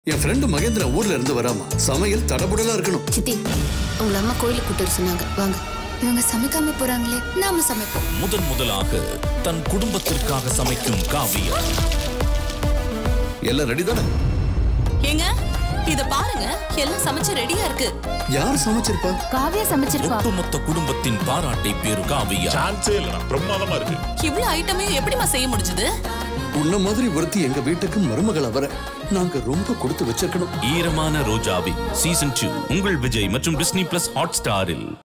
என் friend Mahendra ஊர்ல இருந்து வராமா சமையல் தடபுடலா இருக்கணும் சித்தி உங்களை அம்மா கோயிலுக்கு கூட்டு வர சொன்னாங்க வாங்க இவங்க சமைக்காம போறாங்களே நாம சமைப்போம் முதன் முதலாக தன் குடும்பத்திற்காக சமைக்கும் காவியா எல்லாம் ரெடி தானே ஏங்க இத பாருங்க எல்லாம் சமைச்சு ரெடியா இருக்கு யார் சமைச்சிருப்பா காவியா சமைச்சிருப்பா ஒட்டுமொத்த குடும்பத்தின் பாராட்டை பெறும் காவியா சான்ஸே இல்லடா பிரமாதமா இருக்கு இவ்ளோ ஐட்டமையும் எப்படிமா செய்ய முடிஞ்சது உன்ன மாதிரி ஒருத்தி எங்க வீட்டுக்கு மருமகளா வர நாங்க ரொம்ப கொடுத்து வச்சிருக்கணும் ஈரமான ரோஜாவி சீசன் டூ உங்கள் விஜய் மற்றும் டிஸ்னி பிளஸ் ஹாட் ஸ்டாரில்